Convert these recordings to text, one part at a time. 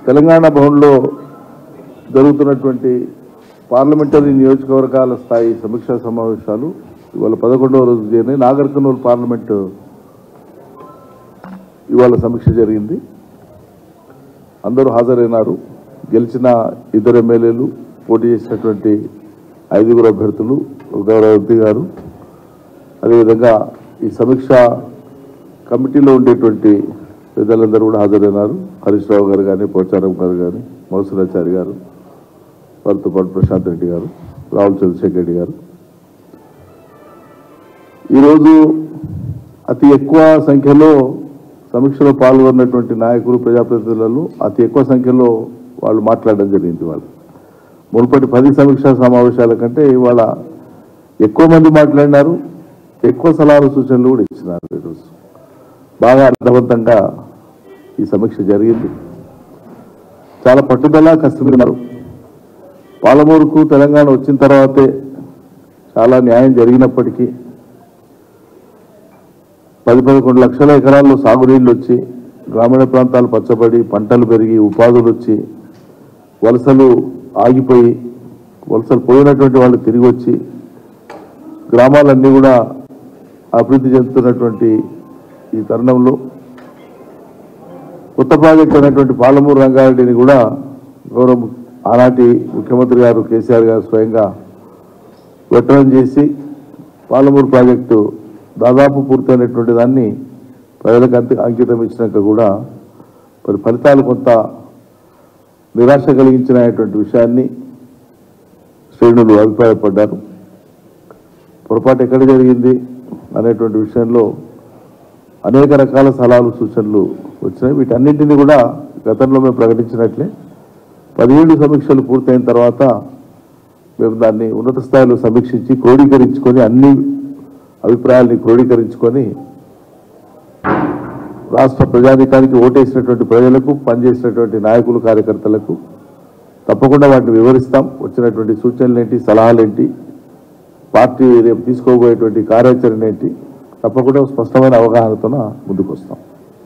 తెలంగాణ భవన్లో జరుగుతున్నటువంటి పార్లమెంటరీ నియోజకవర్గాల స్థాయి సమీక్షా సమావేశాలు ఇవాళ పదకొండవ రోజు జరిగినాయి నాగర్ కర్నూలు పార్లమెంటు ఇవాళ సమీక్ష జరిగింది అందరూ హాజరైనారు గెలిచిన ఇద్దరు ఎమ్మెల్యేలు పోటీ చేసినటువంటి ఐదుగురు అభ్యర్థులు గౌరవ ఎంపీ గారు అదేవిధంగా ఈ సమీక్ష కమిటీలో ఉండేటువంటి పెద్దలందరూ కూడా హాజరైనారు హరీష్ రావు గారు కానీ పోచారం గారు కానీ మౌసరాచారి గారు వారితో పాటు ప్రశాంత్ రెడ్డి గారు రాహుల్ చంద్రశేఖర్ రెడ్డి గారు ఈరోజు అతి ఎక్కువ సంఖ్యలో సమీక్షలో పాల్గొన్నటువంటి నాయకులు ప్రజాప్రతినిధులలో అతి ఎక్కువ సంఖ్యలో వాళ్ళు మాట్లాడడం జరిగింది వాళ్ళు మునుపటి పది సమీక్షా సమావేశాల కంటే ఇవాళ ఎక్కువ మంది మాట్లాడినారు ఎక్కువ సలహాలు సూచనలు కూడా ఇచ్చినారు ఈరోజు బాగా అర్థవంతంగా ఈ సమీక్ష జరిగింది చాలా పట్టుదల కష్టపడినారు పాలమూరుకు తెలంగాణ వచ్చిన తర్వాతే చాలా న్యాయం జరిగినప్పటికీ పది పదకొండు లక్షల ఎకరాల్లో సాగునీళ్ళు వచ్చి గ్రామీణ ప్రాంతాలు పచ్చబడి పంటలు పెరిగి ఉపాధులు వచ్చి వలసలు ఆగిపోయి వలసలు పోయినటువంటి వాళ్ళు తిరిగి వచ్చి గ్రామాలన్నీ కూడా అభివృద్ధి చెందుతున్నటువంటి ఈ తరుణంలో కొత్త ప్రాజెక్ట్ అయినటువంటి పాలమూరు రంగారెడ్డిని కూడా గౌరవ ము- ఆనాటి ముఖ్యమంత్రి గారు కేసీఆర్ గారు స్వయంగా వెటరం చేసి పాలమూరు ప్రాజెక్టు దాదాపు పూర్తయినటువంటి దాన్ని ప్రజలకు అంత అంకితం ఇచ్చినాక కూడా మరి ఫలితాలు కొంత నిరాశ కలిగించినటువంటి విషయాన్ని శ్రేణులు అభిప్రాయపడ్డారు పొరపాటు ఎక్కడ జరిగింది అనేటువంటి విషయంలో అనేక రకాల సలహాలు సూచనలు వచ్చినాయి వీటన్నింటినీ కూడా గతంలో మేము ప్రకటించినట్లే పదిహేడు సమీక్షలు పూర్తయిన తర్వాత మేము దాన్ని ఉన్నత స్థాయిలో సమీక్షించి క్రోడీకరించుకొని అన్ని అభిప్రాయాల్ని క్రోడీకరించుకొని రాష్ట్ర ప్రజాధికారికి ఓటేసినటువంటి ప్రజలకు పనిచేసినటువంటి నాయకులు కార్యకర్తలకు తప్పకుండా వాటిని వివరిస్తాం వచ్చినటువంటి సూచనలు ఏంటి సలహాలు ఏంటి పార్టీ రేపు తీసుకోబోయేటువంటి కార్యాచరణ ఏంటి తప్పకుండా స్పష్టమైన అవగాహనతో ముందుకు వస్తాం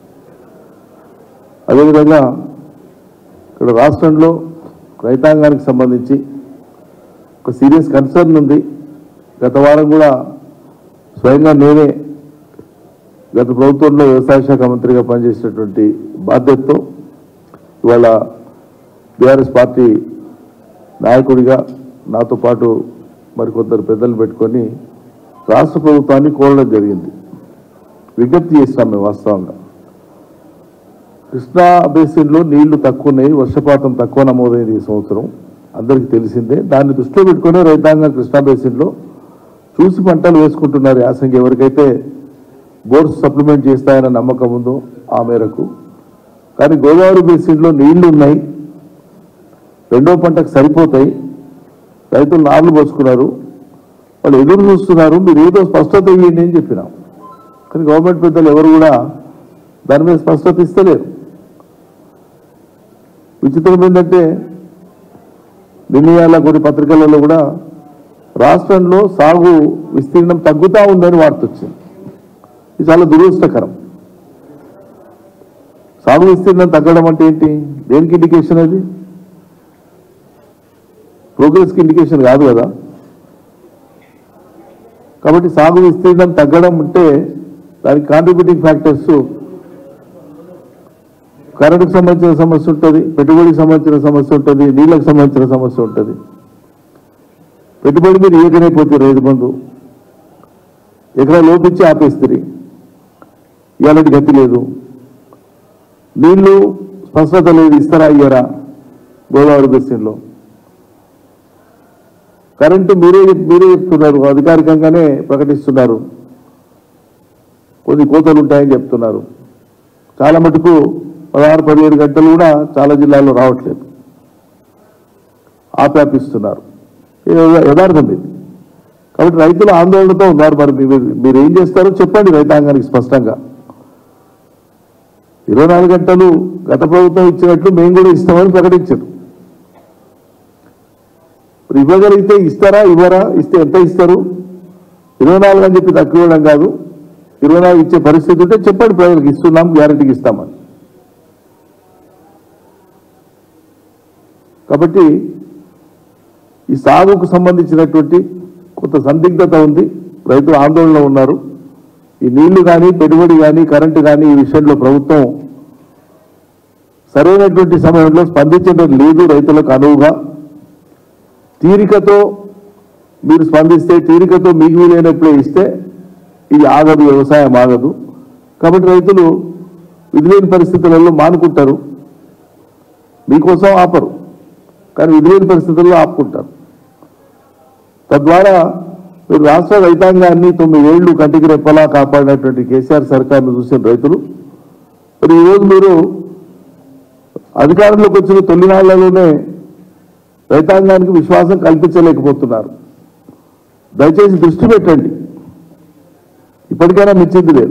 అదేవిధంగా ఇక్కడ రాష్ట్రంలో రైతాంగానికి సంబంధించి ఒక సీరియస్ కన్సర్న్ ఉంది గత వారం కూడా స్వయంగా నేనే గత ప్రభుత్వంలో వ్యవసాయ శాఖ మంత్రిగా పనిచేసినటువంటి బాధ్యతతో ఇవాళ బీఆర్ఎస్ పార్టీ నాయకుడిగా నాతో పాటు మరికొందరు పెద్దలు పెట్టుకొని రాష్ట్ర ప్రభుత్వాన్ని కోరడం జరిగింది విజ్ఞప్తి చేస్తాం మేము వాస్తవంగా కృష్ణా బేసిన్లో నీళ్లు తక్కువ ఉన్నాయి వర్షపాతం తక్కువ నమోదైంది ఈ సంవత్సరం అందరికీ తెలిసిందే దాన్ని దృష్టిలో పెట్టుకుని రైతాంగం కృష్ణా బేసిన్లో చూసి పంటలు వేసుకుంటున్నారు యాసంగి ఎవరికైతే బోర్డ్స్ సప్లిమెంట్ చేస్తాయన్న నమ్మకం ఉందో ఆ మేరకు కానీ గోదావరి బేసిన్లో నీళ్లు ఉన్నాయి రెండో పంటకు సరిపోతాయి రైతులు నార్లు పోసుకున్నారు వాళ్ళు ఎదురు చూస్తున్నారు మీరు ఏదో స్పష్టత ఇవ్వండి అని చెప్పినాం కానీ గవర్నమెంట్ పెద్దలు ఎవరు కూడా దాని మీద స్పష్టత ఇస్తలేరు విచిత్రం ఏంటంటే నిన్నయాల కొన్ని పత్రికలలో కూడా రాష్ట్రంలో సాగు విస్తీర్ణం తగ్గుతా ఉందని వార్త వచ్చింది ఇది చాలా దురదృష్టకరం సాగు విస్తీర్ణం తగ్గడం అంటే ఏంటి దేనికి ఇండికేషన్ అది ప్రోగ్రెస్కి ఇండికేషన్ కాదు కదా కాబట్టి సాగు విస్తీర్ణం తగ్గడం అంటే దానికి కాంట్రిబ్యూటింగ్ ఫ్యాక్టర్స్ కరెంటుకు సంబంధించిన సమస్య ఉంటుంది పెట్టుబడికి సంబంధించిన సమస్య ఉంటుంది నీళ్ళకు సంబంధించిన సమస్య ఉంటుంది పెట్టుబడి మీరు ఏకనైపోతే రైతు బంధు ఎకరా లోపించి ఆపేస్తుంది ఇలాంటి గతి లేదు నీళ్లు స్పష్టత లేదు ఇస్తారా అయ్యారా గోదావరి బెస్సిన్లో కరెంటు మీరే మీరే చెప్తున్నారు అధికారికంగానే ప్రకటిస్తున్నారు కొన్ని కోతలు ఉంటాయని చెప్తున్నారు చాలా మటుకు పదహారు పదిహేడు గంటలు కూడా చాలా జిల్లాల్లో రావట్లేదు ఆపాపిస్తున్నారు ఇది యథార్థం ఇది కాబట్టి రైతులు ఆందోళనతో ఉన్నారు మరి మీరు మీరు ఏం చేస్తారో చెప్పండి రైతాంగానికి స్పష్టంగా ఇరవై నాలుగు గంటలు గత ప్రభుత్వం ఇచ్చినట్లు మేము కూడా ఇస్తామని ప్రకటించారు ఇప్పుడు ఇవ్వగలిగితే ఇస్తారా ఇవ్వరా ఇస్తే ఎంత ఇస్తారు ఇరవై నాలుగు అని చెప్పి తక్కువ ఇవ్వడం కాదు ఇరవై నాలుగు ఇచ్చే పరిస్థితి ఉంటే చెప్పండి ప్రజలకు ఇస్తున్నాం గ్యారెంటీకి ఇస్తామని కాబట్టి ఈ సాగుకు సంబంధించినటువంటి కొంత సందిగ్ధత ఉంది రైతులు ఆందోళనలో ఉన్నారు ఈ నీళ్లు కానీ పెట్టుబడి కానీ కరెంటు కానీ ఈ విషయంలో ప్రభుత్వం సరైనటువంటి సమయంలో స్పందించడం లేదు రైతులకు అనువుగా తీరికతో మీరు స్పందిస్తే తీరికతో మీకు వీలైనప్పుడే ఇస్తే ఇది ఆగదు వ్యవసాయం ఆగదు కాబట్టి రైతులు విధులేని పరిస్థితులలో మానుకుంటారు మీకోసం ఆపరు కానీ విధులేని పరిస్థితుల్లో ఆపుకుంటారు తద్వారా మీరు రాష్ట్ర రైతాంగాన్ని తొమ్మిదేళ్లు కంటికి రెప్పలా కాపాడినటువంటి కేసీఆర్ సర్కార్ను చూసిన రైతులు మరి ఈరోజు మీరు అధికారంలోకి వచ్చిన తొలి నాళ్లలోనే రైతాంగానికి విశ్వాసం కల్పించలేకపోతున్నారు దయచేసి దృష్టి పెట్టండి ఇప్పటికైనా మిచ్చింది లేదు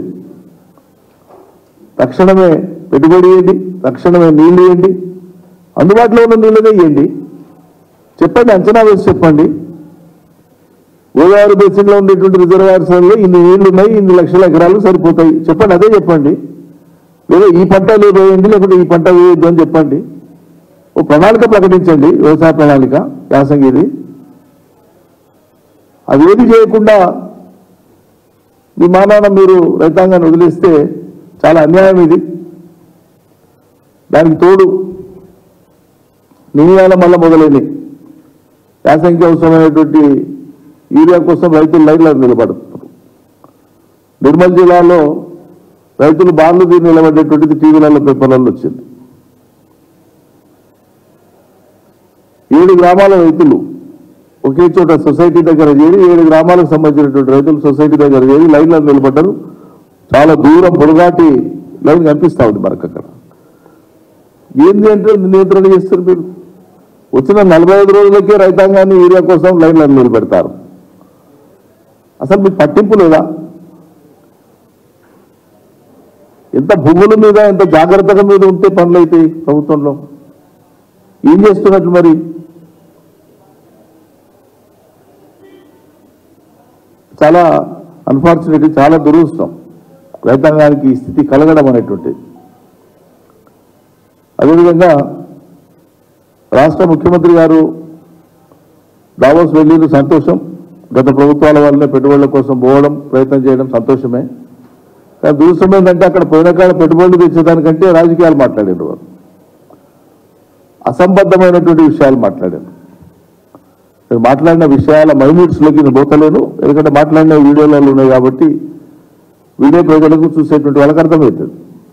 తక్షణమే పెట్టుబడి ఇవ్వండి తక్షణమే నీళ్లు ఇవ్వండి అందుబాటులో ఉన్న నీళ్ళనే ఇవ్వండి చెప్పండి అంచనా వేసి చెప్పండి గోదావరి బేసిన్లో ఉండేటువంటి రిజర్వాయర్స్లో ఇన్ని నీళ్లు ఉన్నాయి ఇన్ని లక్షల ఎకరాలు సరిపోతాయి చెప్పండి అదే చెప్పండి లేదా ఈ పంట వేయండి లేకపోతే ఈ పంట వేయొద్దు అని చెప్పండి ఓ ప్రణాళిక ప్రకటించండి వ్యవసాయ ప్రణాళిక యాసంగిది అది ఏది చేయకుండా విమానాన్ని మీరు రైతాంగాన్ని వదిలేస్తే చాలా అన్యాయం ఇది దానికి తోడు నీళ్ళ మళ్ళా మొదలైనవి యాసంగి అవసరమైనటువంటి యూరియా కోసం రైతులు లైన్లో నిలబడుతున్నారు నిర్మల్ జిల్లాలో రైతులు బార్లు తీరి నిలబడేటువంటిది టీవీలలో పేపర్లలో వచ్చింది ఏడు గ్రామాల రైతులు ఒకే చోట సొసైటీ దగ్గర చేరి ఏడు గ్రామాలకు సంబంధించినటువంటి రైతులు సొసైటీ దగ్గర చేరి లైన్లో నిలబడ్డారు చాలా దూరం పొడుగాటి లైన్ కనిపిస్తా ఉంది మనకు అక్కడ ఏంది అంటే నియంత్రణ చేస్తారు మీరు వచ్చిన నలభై ఐదు రోజులకే రైతాంగాన్ని యూరియా కోసం లైన్లో నిలబెడతారు అసలు మీకు పట్టింపు లేదా ఎంత భూముల మీద ఎంత జాగ్రత్తగా మీద ఉంటే పనులు అవుతాయి ప్రభుత్వంలో ఏం చేస్తున్నట్లు మరి చాలా అన్ఫార్చునేట్ చాలా దురదృష్టం రైతాంగానికి ఈ స్థితి కలగడం అనేటువంటిది అదేవిధంగా రాష్ట్ర ముఖ్యమంత్రి గారు దావోస్ వెళ్ళింది సంతోషం గత ప్రభుత్వాల వల్లనే పెట్టుబడుల కోసం పోవడం ప్రయత్నం చేయడం సంతోషమే కానీ దురదృష్టం ఏంటంటే అక్కడ పోయిన కాడ పెట్టుబడులు తెచ్చేదానికంటే రాజకీయాలు మాట్లాడారు వారు అసంబద్ధమైనటువంటి విషయాలు మాట్లాడారు నేను మాట్లాడిన విషయాల మైన్యూట్స్లోకి నేను పోతలేను ఎందుకంటే మాట్లాడిన వీడియోలలో ఉన్నాయి కాబట్టి వీడియో ప్రజలకు చూసేటువంటి వాళ్ళకి అర్థమవుతుంది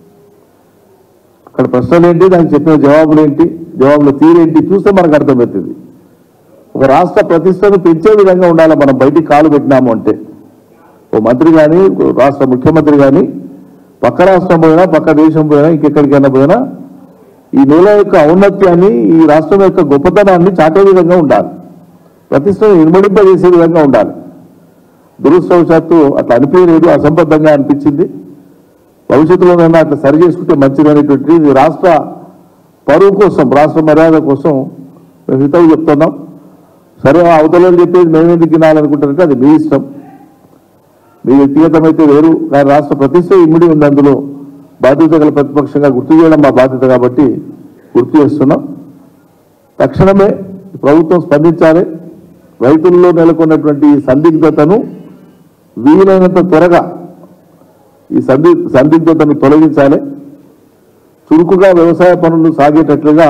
అక్కడ ప్రశ్నలు ఏంటి దానికి చెప్పిన జవాబులు ఏంటి జవాబుల తీరేంటి చూస్తే మనకు అర్థమవుతుంది ఒక రాష్ట్ర ప్రతిష్టను పెంచే విధంగా ఉండాలి మనం బయటికి కాలు పెట్టినాము అంటే ఓ మంత్రి కానీ రాష్ట్ర ముఖ్యమంత్రి కానీ పక్క రాష్ట్రం పోయినా పక్క దేశం పోయినా ఇంకెక్కడికైనా పోయినా ఈ నేల యొక్క ఔన్నత్యాన్ని ఈ రాష్ట్రం యొక్క గొప్పతనాన్ని చాటే విధంగా ఉండాలి ప్రతిష్టను ఇనుమడింపజేసే విధంగా ఉండాలి దురదృష్టవశాత్తు అట్లా అనిపించలేదు అసంబద్ధంగా అనిపించింది భవిష్యత్తులోనైనా అట్లా సరి చేసుకుంటే మంచిది అనేటువంటి ఇది రాష్ట్ర పరువు కోసం రాష్ట్ర మర్యాద కోసం మేము హితవు చెప్తున్నాం సరే అవతల చెప్పేది మేమేందుకు తినాలనుకుంటారంటే అది మీ ఇష్టం మీ వ్యక్తిగతమైతే వేరు కానీ రాష్ట్ర ప్రతిష్ట ఇమిడి ఉంది అందులో బాధ్యత గల ప్రతిపక్షంగా గుర్తు చేయడం మా బాధ్యత కాబట్టి గుర్తు చేస్తున్నాం తక్షణమే ప్రభుత్వం స్పందించాలి రైతుల్లో నెలకొన్నటువంటి ఈ సందిగ్ధతను వీలైనంత త్వరగా ఈ సంది సందిగ్ధతను తొలగించాలి చురుకుగా వ్యవసాయ పనులు సాగేటట్లుగా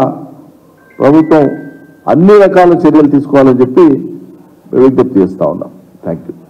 ప్రభుత్వం అన్ని రకాల చర్యలు తీసుకోవాలని చెప్పి విజ్ఞప్తి చేస్తా ఉన్నాం థ్యాంక్ యూ